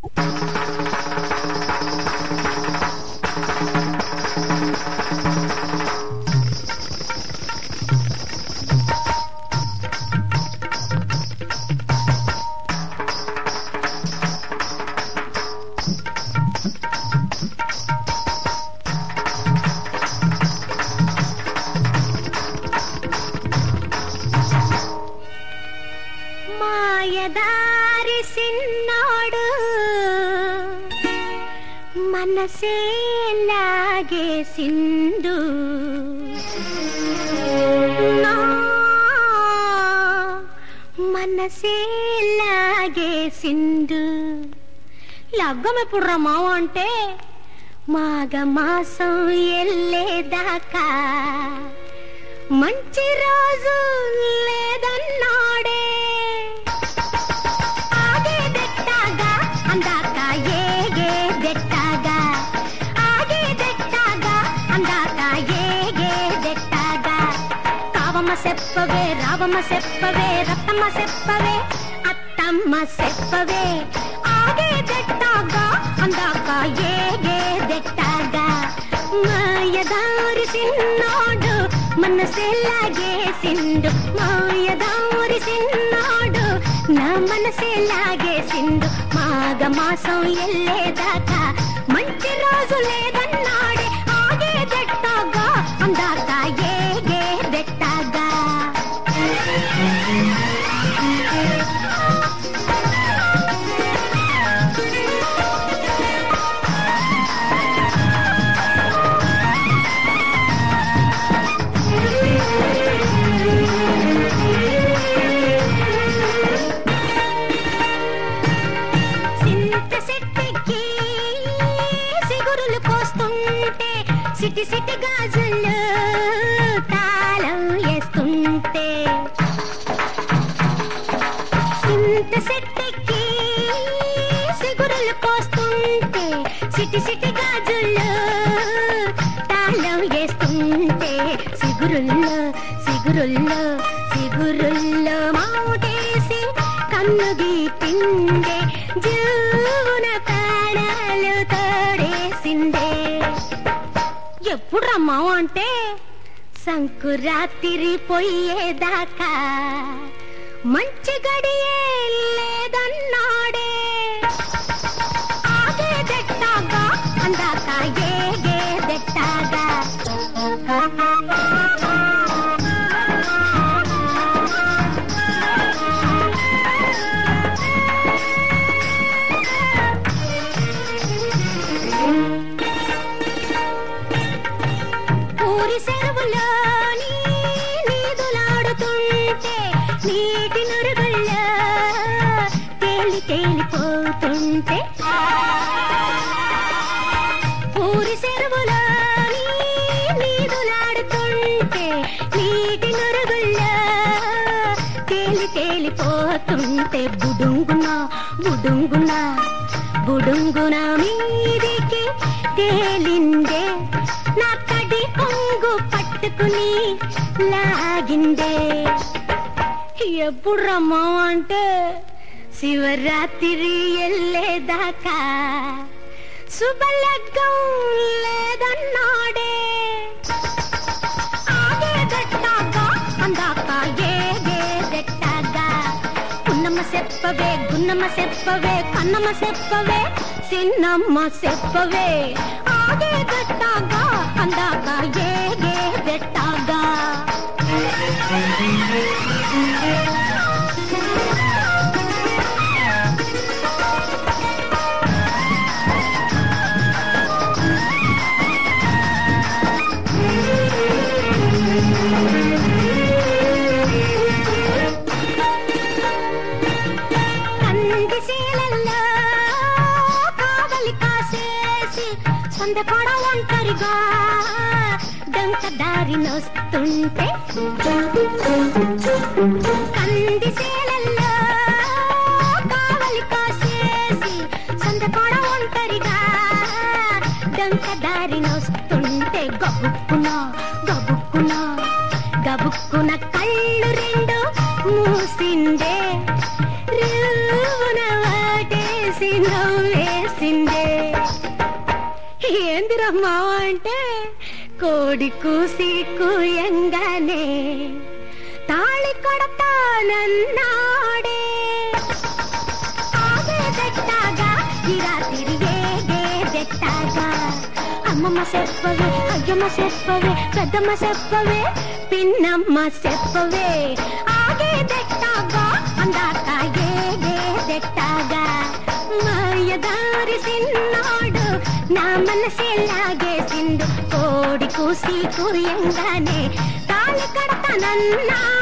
మాయదారి సిన్నోడు మనసే లాగేసిండు నా మనసే లాగేసిండు లగ్గం ఎప్పుడు రా మావ అంటే మాఘ మాసం ఎల్లేదాకా మంచి రోజు లేదన్నాడే ఆగేదెట్టాగా అందాక ఏగేదెట్టాగా ఆగేదెట్టాగా అందాక ఏగేదెట్టాగా కావమ్మ సెప్పవే రావమ్మ సెప్పవే రత్తమ్మ సెప్పవే అత్తమ్మ సెప్పవే ఆగేదెట్టాగా అందాక ఏగేదెట్టాగా మాయదారి సిన్నోడు మనసేలాగేసిండు మాయదారి సిన్నోడు నా మనసేలాగేసిండు మాఘ మాసం ఎల్లేదాకా మంచి రోజు లేదన్నాడే ఆగేదెట్టాగా అందాక ఏగేదెట్టాగా సింత సెట్టికి సిగురులు కోస్తుంటే సిటి సిటి గాజులు తాళం వేస్తుంటే సింత సెట్టికి సిగురులు కోస్తుంటే సిటి సిటి గాజులు తాళం వేస్తుంటే సిగురుల్లో సిగురుల్లో సిగురుల్లో మాటేసి కన్ను గీపిండే జీవన ప్రాణాలు తోడేసిందే ఎప్పుడు రమ్మావు అంటే సంకురాతిరి పోయేదాకా మంచి గడియే లేదన్నాడే ఆగేదెట్టాగా అందాక ఏగేదెట్టాగా ఊరి చెరువులోని నీదులాడుతుంటే నీటి నురుగుల్లో తేలి తేలిపోతుంటే ఊరి చెరువులోని నీదులాడుతుంటే నీటి నురుగుల్లో తేలి తేలిపోతుంటే బుడుంగున బుడుంగున బుడుంగున మీదికి తేలిందే నా కడి కొంగు పట్టుకుని లాగిందే ఎప్పుడు రమ్మా అంటే శివరాత్రి ఎల్లేదాకా శుభలగ్గం లేదన్నాడే ఆగేదెట్టాగా అందాక ఏగేదెట్టాగా పున్నమ్మ చెప్పవే గున్నమ్మ చెప్పవే కన్నమ్మ చెప్పవే చిన్నమ్మ చెప్పవే ఆగేదెట్టాగా అందాక ఏగేదెట్టాగా కందిశీలల్లో కావలి కాసేసి సొంత కూడా ఒంటరిగా డంక దారి నొస్తుంటే కందిశీలల్లో కావలి కాసేసి సొంత కూడా ఒంటరిగా డంక దారి నొస్తుంటే గబుక్కున గబుక్కున గబుక్కున కళ్ళు రెండు మూసిందే రువున వాటేసి చూసి నవ్వేసిందే ఏందిరమ్మా అంటే కోడి కూసి కూయంగానే తాళి కొడతానన్నాడే ఆగేదెట్టాగా గిరా తిరిగేగేదెట్టాగా అమ్మమ్మ చెప్పవే అయ్యమ్మ చెప్పవే పెద్దమ్మ చెప్పవే పిన్నమ్మ చెప్పవే ఆగేదెట్టాగా అందాక ఏగేదెట్టాగా మాయదారి సిన్నాడు నా మనసే లాగేసిండు కోడి కూసి కూయంగానే తాళి కడతానన్నా